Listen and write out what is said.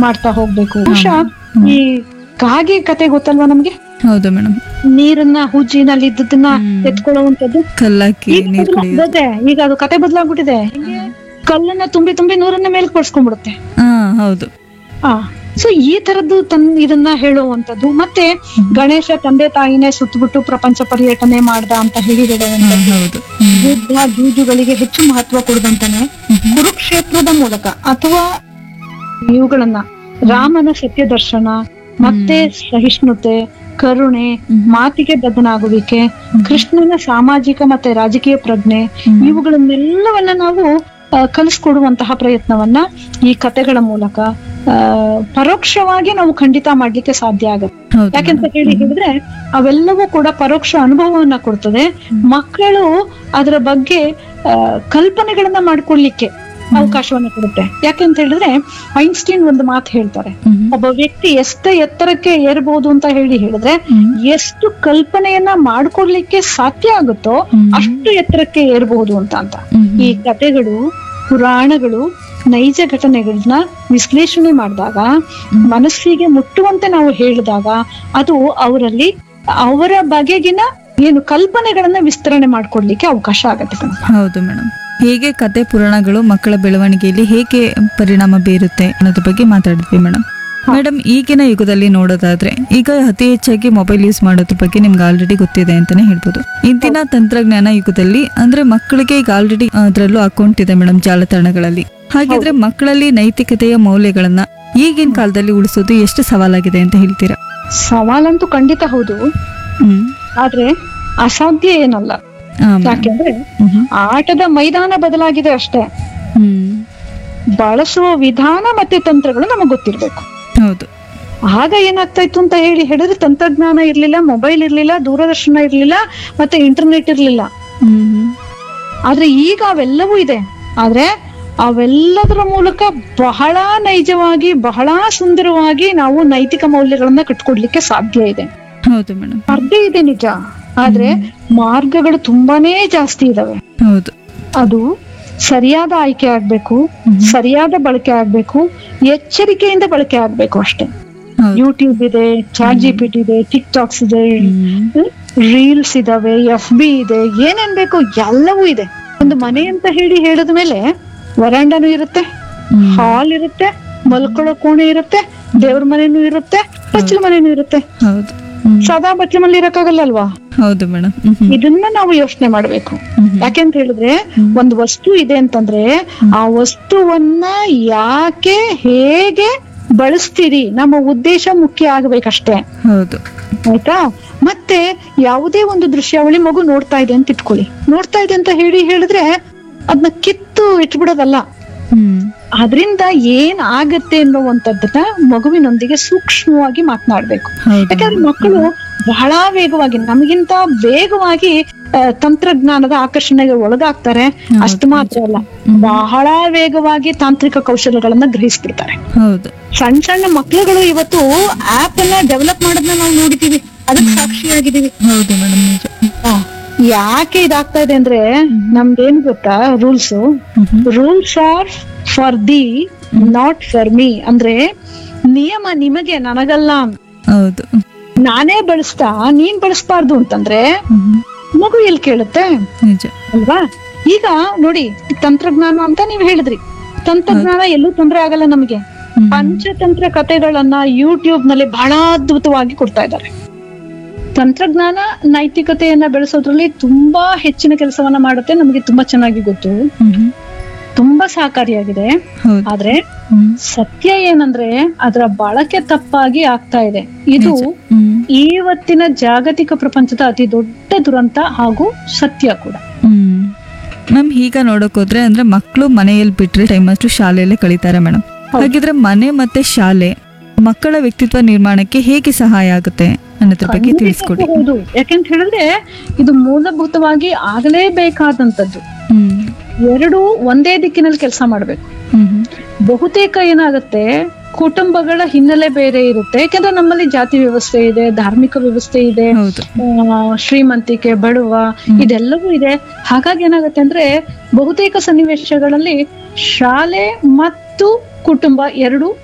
ಮಾಡ್ತಾ ಹೋಗ್ಬೇಕು ಬಹುಶಃ ಈ ಕಾಗೆ ಕತೆ ಗೊತ್ತಲ್ವಾ ನಮ್ಗೆ ಹೌದು ಮೇಡಮ್ ನೀರನ್ನ ಹುಜ್ಜಿನಲ್ಲಿ ಇದ್ದದನ್ನ ಹ್ಮ್. ಎತ್ಕೊಳ್ಳುವಂತದ್ದು ಕಲ್ಲಾಕಿ ಈಗ ನೀರ್ ಕುಡಿಯೋದು ಬದಲಾಗ್ಬಿಟ್ಟಿದೆ. ಈಗ ಅದು ಕತೆ ಬದಲಾಗ್ಬಿಟ್ಟಿದೆ ಕಲ್ಲನ್ನ ತುಂಬಿ ತುಂಬಿ ನೂರನ್ನ ಮೇಲೆ ಕೊಡ್ಸ್ಕೊಂಡ್ಬಿಡುತ್ತೆ ಹಾ ಹೌದು ಆ ಸೊ ಈ ತರದ್ದು ತನ್ ಇದನ್ನ ಹೇಳುವಂತದ್ದು ಮತ್ತೆ ಗಣೇಶ ತಂದೆ ತಾಯಿನೇ ಸುತ್ತಬಿಟ್ಟು ಪ್ರಪಂಚ ಪರ್ಯಟನೆ ಮಾಡ್ದ ಅಂತ ಹೇಳಿ ಹಾ, ಹೇಳುವಂತದ್ದು ಹೌದು ಹ್ಮ್. ಯುದ್ಧ ಜೂಜುಗಳಿಗೆ ಹೆಚ್ಚು ಮಹತ್ವ ಕೊಡದಂತಾನೆ ಕುರುಕ್ಷೇತ್ರದ ಮೂಲಕ ಅಥವಾ ಇವುಗಳನ್ನ ರಾಮನ ಸತ್ಯ ದರ್ಶನ ಮತ್ತೆ ಸಹಿಷ್ಣುತೆ ಕರುಣೆ ಮಾತಿಗೆ ಬದ್ಧನಾಗುವಿಕೆ ಕೃಷ್ಣನ ಸಾಮಾಜಿಕ ಮತ್ತೆ ರಾಜಕೀಯ ಪ್ರಜ್ಞೆ ಇವುಗಳನ್ನೆಲ್ಲವನ್ನ ನಾವು ಆ, ಕಲಿಸ್ಕೊಡುವಂತಹ ಪ್ರಯತ್ನವನ್ನ ಈ ಕತೆಗಳ ಮೂಲಕ ಆ, ಪರೋಕ್ಷವಾಗಿ ನಾವು ಖಂಡಿತ ಮಾಡ್ಲಿಕ್ಕೆ ಸಾಧ್ಯ ಆಗುತ್ತೆ ಹೌದು ಯಾಕೆಂತ ಹೇಳಿ ಹೇಳಿದ್ರೆ ಅವೆಲ್ಲವೂ ಕೂಡ ಪರೋಕ್ಷ ಅನುಭವವನ್ನ ಕೊಡ್ತದೆ ಮಕ್ಕಳು ಅದರ ಬಗ್ಗೆ ಆ, ಕಲ್ಪನೆಗಳನ್ನ ಮಾಡ್ಕೊಳ್ಲಿಕ್ಕೆ ಅವಕಾಶವನ್ನ ಕೊಡುತ್ತೆ ಯಾಕೆಂತ ಹೇಳಿದ್ರೆ ಐನ್ಸ್ಟೀನ್ ಒಂದು ಮಾತು ಹೇಳ್ತಾರೆ ಹ್ಮ್. ಒಬ್ಬ ವ್ಯಕ್ತಿ ಎಷ್ಟು ಎತ್ತರಕ್ಕೆ ಏರ್ಬಹುದು ಅಂತ ಹೇಳಿ ಹೇಳಿದ್ರೆ ಹ್ಮ್. ಎಷ್ಟು ಕಲ್ಪನೆಯನ್ನ ಮಾಡ್ಕೊಳ್ಲಿಕ್ಕೆ ಸಾಧ್ಯ ಆಗುತ್ತೋ ಹ್ಮ್. ಅಷ್ಟು ಎತ್ತರಕ್ಕೆ ಏರ್ಬಹುದು ಅಂತ ಅಂತ ಹ್ಮ್. ಈ ಕಥೆಗಳು ಪುರಾಣಗಳು ನೈಜ ಘಟನೆಗಳನ್ನ ವಿಶ್ಲೇಷಣೆ ಮಾಡಿದಾಗ ಮನಸ್ಸಿಗೆ ಮುಟ್ಟುವಂತೆ ನಾವು ಹೇಳಿದಾಗ ಅದು ಅವರಲ್ಲಿ ಅವರ ಬಗೆಗಿನ ಏನು ಕಲ್ಪನೆಗಳನ್ನ ವಿಸ್ತರಣೆ ಮಾಡ್ಕೊಡ್ಲಿಕ್ಕೆ ಅವಕಾಶ ಆಗತ್ತೆ ಕಣಪ್ಪ. ಹೌದು ಮೇಡಮ್ ಹೇಗೆ ಕತೆ ಪುರಾಣಗಳು ಮಕ್ಕಳ ಬೆಳವಣಿಗೆಯಲ್ಲಿ ಹೇಗೆ ಪರಿಣಾಮ ಬೀರುತ್ತೆ ಅನ್ನೋದ್ರ ಬಗ್ಗೆ ಮಾತಾಡಿದ್ವಿ ಮೇಡಮ್ ಮೇಡಮ್ ಈಗಿನ ಯುಗದಲ್ಲಿ ನೋಡೋದಾದ್ರೆ ಈಗ ಅತಿ ಹೆಚ್ಚಾಗಿ ಮೊಬೈಲ್ ಯೂಸ್ ಮಾಡೋದ್ರ ಬಗ್ಗೆ ನಿಮ್ಗೆ ಆಲ್ರೆಡಿ ಗೊತ್ತಿದೆ ಅಂತಾನೆ ಹೇಳ್ಬೋದು ಇಂದಿನ ತಂತ್ರಜ್ಞಾನ ಯುಗದಲ್ಲಿ ಅಂದ್ರೆ ಮಕ್ಕಳಿಗೆ ಈಗ ಆಲ್ರೆಡಿ ಅದರಲ್ಲೂ ಅಕೌಂಟ್ ಇದೆ ಮೇಡಮ್ ಜಾಲತಾಣಗಳಲ್ಲಿ ಹಾಗಿದ್ರೆ ಮಕ್ಕಳಲ್ಲಿ ನೈತಿಕತೆಯ ಮೌಲ್ಯಗಳನ್ನ ಈಗಿನ ಕಾಲದಲ್ಲಿ ಉಳಿಸೋದು ಎಷ್ಟು ಸವಾಲಾಗಿದೆ ಅಂತ ಹೇಳ್ತೀರಾ ಸವಾಲಂತೂ ಖಂಡಿತ ಹೌದು ಹ್ಮ್ ಆದ್ರೆ ಅಸಾಧ್ಯ ಏನಲ್ಲ ಹಾ, madam. ಯಾಕೆಂದ್ರೆ ಹ್ಮ್ ಆಟದ ಮೈದಾನ ಬದಲಾಗಿದೆ ಅಷ್ಟೇ ಹ್ಮ್ ಬಳಸುವ ವಿಧಾನ ಮತ್ತೆ ತಂತ್ರಗಳು ನಮಗ್ ಗೊತ್ತಿರ್ಬೇಕು ಹೌದು ಆಗ ಏನಾಗ್ತಾ ಇತ್ತು ಅಂತ ಹೇಳಿ ಹೇಳಿದ್ರೆ ತಂತ್ರಜ್ಞಾನ ಇರ್ಲಿಲ್ಲ ಮೊಬೈಲ್ ಇರ್ಲಿಲ್ಲ ದೂರದರ್ಶನ ಇರ್ಲಿಲ್ಲ ಮತ್ತೆ ಇಂಟರ್ನೆಟ್ ಇರ್ಲಿಲ್ಲ ಹ್ಮ್ ಆದ್ರೆ ಈಗ ಅವೆಲ್ಲವೂ ಇದೆ ಆದ್ರೆ ಅವೆಲ್ಲದರ ಮೂಲಕ ಬಹಳ ನೈಜವಾಗಿ ಬಹಳ ಸುಂದರವಾಗಿ ನಾವು ನೈತಿಕ ಮೌಲ್ಯಗಳನ್ನ ಕಟ್ಕೊಡ್ಲಿಕ್ಕೆ ಸಾಧ್ಯ ಇದೆ ಹೌದು ಮೇಡಮ್ ಸ್ಪರ್ಧೆ ಇದೆ ನಿಜ ಆದ್ರೆ ಮಾರ್ಗಗಳು ತುಂಬಾನೇ ಜಾಸ್ತಿ ಇದಾವೆ ಹೌದು ಅದು ಸರಿಯಾದ ಆಯ್ಕೆ ಆಗ್ಬೇಕು ಸರಿಯಾದ ಬಳಕೆ ಆಗ್ಬೇಕು ಎಚ್ಚರಿಕೆಯಿಂದ ಬಳಕೆ ಆಗ್ಬೇಕು ಅಷ್ಟೇ ಹೌದು ಯೂಟ್ಯೂಬ್ ಇದೆ ಚಾಟ್ ಜಿ ಪಿ ಟಿ ಇದೆ ಟಿಕ್ ಟಾಕ್ಸ್ ಇದೆ ಹ್ಮ್. ರೀಲ್ಸ್ ಇದಾವೆ ಎಫ್ ಬಿ ಇದೆ ಏನೇನ್ ಬೇಕು ಎಲ್ಲವೂ ಇದೆ ಒಂದು ಮನೆ ಅಂತ ಹೇಳಿ ಹೇಳಿದ ಮೇಲೆ ವರಾಂಡನೂ ಇರುತ್ತೆ ಹ್ಮ್. ಹಾಲ್ ಇರುತ್ತೆ ಮಲ್ಕೊಳ್ಳೋ ಕೋಣೆ ಇರುತ್ತೆ ದೇವ್ರ ಮನೆನೂ ಇರುತ್ತೆ ಬಚ್ಚಲ ಮನೆನೂ ಇರುತ್ತೆ ಹೌದು ಹ್ಮ್. ಸದಾ ಬಚ್ಚಲ ಮನೆ ಇರಕ್ಕಾಗಲ್ಲಲ್ವಾ ಹೌದು ಮೇಡಮ್ ಹ್ಮ್ ಹ್ಮ್. ಇದನ್ನ ನಾವು ಯೋಚನೆ ಮಾಡ್ಬೇಕು ಹ್ಮ್. ಯಾಕೆಂತ ಹೇಳಿದ್ರೆ ಒಂದು ವಸ್ತು ಇದೆ ಅಂತಂದ್ರೆ ಆ ವಸ್ತುವನ್ನ ಯಾಕೆ ಹೇಗೆ ಬಳಸ್ತೀರಿ ನಮ್ಮ ಉದ್ದೇಶ ಮುಖ್ಯ ಆಗ್ಬೇಕಷ್ಟೇ ಹೌದು ಆಯ್ತಾ ಮತ್ತೆ ಯಾವುದೇ ಒಂದು ದೃಶ್ಯಾವಳಿ ಮಗು ನೋಡ್ತಾ ಇದೆ ಅಂತ ಇಟ್ಕೊಳ್ಳಿ ನೋಡ್ತಾ ಇದೆ ಅಂತ ಹೇಳಿ ಹೇಳಿದ್ರೆ ಅದನ್ನ ಕಿತ್ತು ಇಟ್ಬಿಡೋದಲ್ಲ ಹ್ಮ್ ಅದರಿಂದ ಏನ್ ಆಗತ್ತೆ ಅನ್ನುವಂಥದ್ದನ್ನ ಮಗುವಿನೊಂದಿಗೆ ಸೂಕ್ಷ್ಮವಾಗಿ ಮಾತನಾಡ್ಬೇಕು ಹೌದು ಯಾಕಂದ್ರೆ ಮಕ್ಕಳು ಬಹಳ ವೇಗವಾಗಿ ನಮಗಿಂತ ವೇಗವಾಗಿ ಆ, ತಂತ್ರಜ್ಞಾನದ ಆಕರ್ಷಣೆಗೆ ಒಳಗಾಗ್ತಾರೆ ಅಷ್ಟು ಮಾತ್ರ ಅಲ್ಲ ಬಹಳ ವೇಗವಾಗಿ ತಾಂತ್ರಿಕ ಕೌಶಲ್ಯಗಳನ್ನ ಗ್ರಹಿಸ್ಬಿಡ್ತಾರೆ ಹೌದು ಸಣ್ಣ ಸಣ್ಣ ಮಕ್ಳುಗಳು ಇವತ್ತು ಆಪ್ ಅನ್ನ ಡೆವಲಪ್ ಮಾಡೋದನ್ನ ನಾವು ನೋಡಿದೀವಿ ಅದಕ್ಕೆ ಸಾಕ್ಷಿಯಾಗಿದ್ದೀವಿ ಹೌದು ಮೇಡಮ್ ನಿಜ ಆ, ಯಾಕೆ ಇದಾಗ್ತಾ ಇದೆ ಅಂದ್ರೆ ನಮ್ದೇನ್ ಗೊತ್ತಾ ರೂಲ್ಸ್ ಹ್ಮ್ ಹ್ಮ್. Rules are for the not for me ಅಂದ್ರೆ ನಿಯಮ ನಿಮಗೆ ನನಗಲ್ಲ ಹೌದು ನಾನೇ ಬಳಸ್ತಾ ನೀನ್ ಬಳಸ್ಬಾರ್ದು ಅಂತಂದ್ರೆ ಹ್ಮ್ ಹ್ಮ್. ಮಗು ಎಲ್ಲಿ ಕೇಳುತ್ತೆ ನಿಜ ಅಲ್ವಾ ಈಗ ನೋಡಿ ತಂತ್ರಜ್ಞಾನ ಅಂತ ನೀವ್ ಹೇಳಿದ್ರಿ ತಂತ್ರಜ್ಞಾನ ಎಲ್ಲೂ ತೊಂದ್ರೆ ಆಗಲ್ಲ ನಮಗೆ ಹ್ಮ್. ಪಂಚತಂತ್ರ ಕಥೆಗಳನ್ನ ಯೂಟ್ಯೂಬ್ ನಲ್ಲಿ ಬಹಳ ಅದ್ಭುತವಾಗಿ ಕೊಡ್ತಾ ಇದ್ದಾರೆ ತಂತ್ರಜ್ಞಾನ ನೈತಿಕತೆಯನ್ನ ಬೆಳೆಸೋದ್ರಲ್ಲಿ ತುಂಬಾ ಹೆಚ್ಚಿನ ಕೆಲಸವನ್ನ ಮಾಡುತ್ತೆ ನಮಗೆ ತುಂಬಾ ಚೆನ್ನಾಗಿ ಗೊತ್ತು ಹ್ಮ್ ಹ್ಮ್. ತುಂಬಾ ಸಹಕಾರಿಯಾಗಿದೆ ಹೌದು ಆದ್ರೆ ಹ್ಮ್. ಸತ್ಯ ಏನಂದ್ರೆ ಅದರ ಬಳಕೆ ತಪ್ಪಾಗಿ ಆಗ್ತಾ ಇದೆ ಇದು ಹ್ಮ್. ಇವತ್ತಿನ ಜಾಗತಿಕ ಪ್ರಪಂಚದ ಅತಿ ದೊಡ್ಡ ದುರಂತ ಹಾಗೂ ಸತ್ಯ ಕೂಡ ಹ್ಮ್ ಮ್ಯಾಮ್ ಈಗ ನೋಡಕ್ ಹೋದ್ರೆ ಅಂದ್ರೆ ಮಕ್ಕಳು ಮನೆಯಲ್ಲಿ ಬಿಟ್ರೆ ಟೈಮ್ ಅಷ್ಟು ಶಾಲೆಯಲ್ಲೇ ಕಳೀತಾರೆ ಮೇಡಮ್ ಹಾಗಿದ್ರೆ ಮನೆ ಮತ್ತೆ ಶಾಲೆ ಮಕ್ಕಳ ವ್ಯಕ್ತಿತ್ವ ನಿರ್ಮಾಣಕ್ಕೆ ಹೇಗೆ ಸಹಾಯ ಆಗುತ್ತೆ ಅನ್ನೋದ್ರ ಬಗ್ಗೆ ತಿಳಿಸ್ಕೊಡಿ ಹೌದು ಯಾಕೆಂತ ಹೇಳಿದ್ರೆ ಇದು ಮೂಲಭೂತವಾಗಿ ಆಗಲೇಬೇಕಾದಂತದ್ದು ಹ್ಮ್ ಎರಡು ಒಂದೇ ದಿಕ್ಕಿನಲ್ಲಿ ಕೆಲಸ ಮಾಡ್ಬೇಕು ಹ್ಮ್ ಹ್ಮ್. ಬಹುತೇಕ ಏನಾಗುತ್ತೆ ಕುಟುಂಬಗಳ ಹಿನ್ನೆಲೆ ಬೇರೆ ಇರುತ್ತೆ ಯಾಕಂದ್ರೆ ನಮ್ಮಲ್ಲಿ ಜಾತಿ ವ್ಯವಸ್ಥೆ ಇದೆ ಧಾರ್ಮಿಕ ವ್ಯವಸ್ಥೆ ಇದೆ ಹೌದು ಆ, ಶ್ರೀಮಂತಿಕೆ ಬಡವ ಇದೆಲ್ಲವೂ ಇದೆ ಹಾಗಾಗಿ ಏನಾಗುತ್ತೆ ಅಂದ್ರೆ ಬಹುತೇಕ ಸನ್ನಿವೇಶಗಳಲ್ಲಿ ಶಾಲೆ ಮತ್ತು ಕುಟುಂಬ ಎರಡು